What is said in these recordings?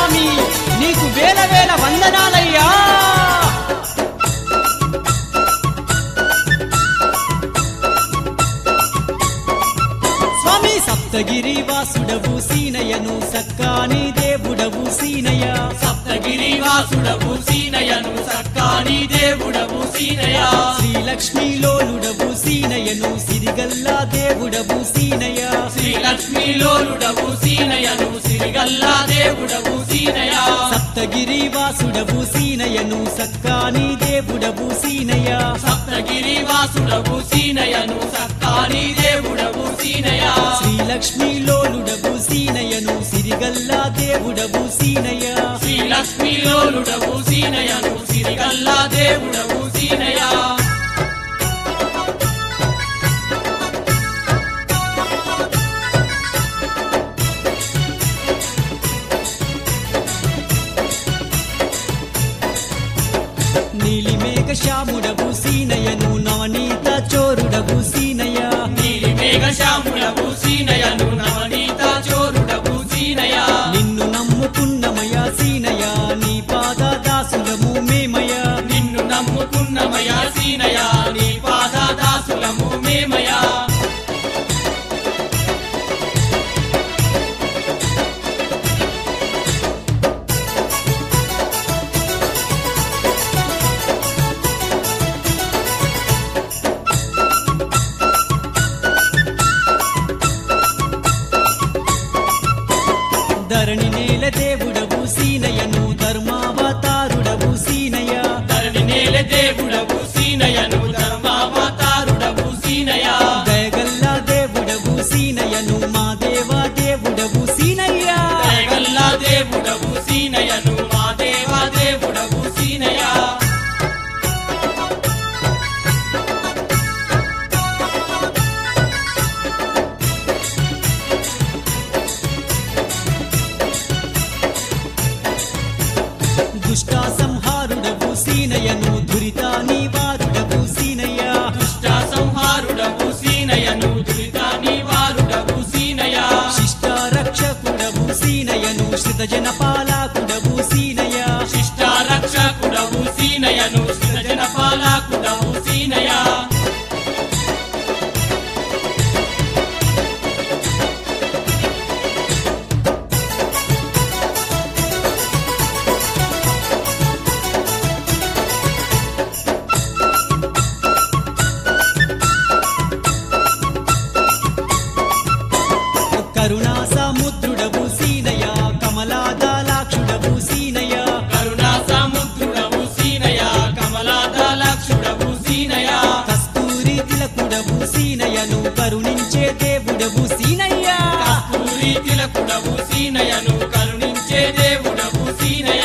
స్వామి నీకు వేల వేల వందనాలయ్యా స్వామి సప్తగిరి వాసుడవు సీనయను సక్కాని దేవుడవు సీనయ సప్తగిరి వాసుడవు సీనయను సక్కాని దేవుడవు సీనయ శ్రీలక్ష్మీలోలుడవు సీనయను సిరిగల్లా దేవుడవు సీనయ శ్రీలక్ష్మీలోలుడవు సీనయను సిరిగల్లా దేవుడవు సీనయ సప్తగిరి వాసుడవు సీనయను సక్కాని దేవుడవు సీనయ సప్తగిరి వాసుడవు సీనయను సక్కాని దేవుడవు సీనయ శ్రీలక్ష్మీలోలుడవు సీనయను సిరిగల్లా దేవుడవు సీనయ శ్రీలక్ష్మీలోలుడవు సీనయను సిరిగల్లా దేవుడవు సీనయ నీలిమేఘ శ్యాముడవు సీనయను నవనీత చోరుడవు సీనయ నీలి మేఘశ్యాముడవు సీనయను నవనీత చోరుడవు సీనయ నిన్ను నమ్ముకున్నమయ సీనయ నీ పాద దాసులము మేమయ నిన్ను నమ్ముకున్నమయా సీనయా నీ పాదాదాసులము మేమయా ధరణి నేల దేవుడవు సీనయను ధర్మావతారుడవు సీనయ ధరణి నేల దేవుడవు సీనయను ధర్మావతారుడవు సీనయా దయగల్లా దేవుడవు సీనయను మా దేవా దేవుడవు సీనయ్య దయగల్లా దేవుడవు సీనయను మా దేవా దేవుడవు సీనయా దుష్ట సంహారుడవు సీనయను దురిత నివారుడవు సీనయ్య దుష్ట సంహారుడవు సీనయను దురిత నివారుడవు సీనయా శిష్ట రక్షకుడవు సీనయను శ్రిత జన పాలకుడవు సీనయ శిష్ట రక్షకుడవు సీనయను సృజన పాలకుడవు సీనయా కరుణా సముద్రుడవు సీనయ కమలాదాలాక్షుడవు సీనయ కరుణా సముద్రుడవు సీనయ కమలాదలక్షుడవు సీనయ కస్తూరి తిలకుడవు సీనయను కరుణించే దేవుడవు సీనయ్య కస్తూరి తిలకుడవు సీనయను కరుణించే దేవుడవు సీనయ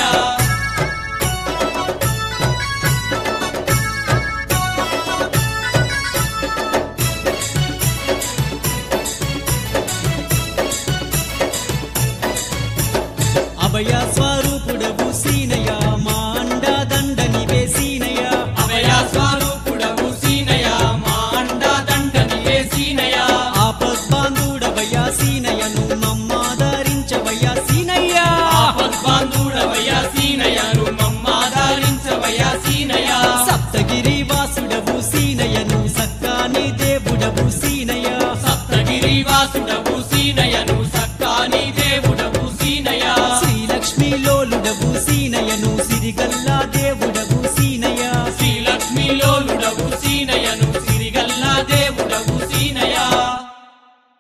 అభయ స్వరూపుడవు సీనయ మా అండ దండనివే సీనయ అభయ స్వరూపుడవు సీనయ మా అండా దండనియే సీనయ ఆపద్బాంధుడవయ సీనయను మమ్మాదరించవయ సీనయ్య ఆపద్బాంధుడవయ సీనయను మమ్మాదరించవయ సీనయ సప్తగిరి వాసుడవు సీనయను సక్కాని దేవుడవు సీనయ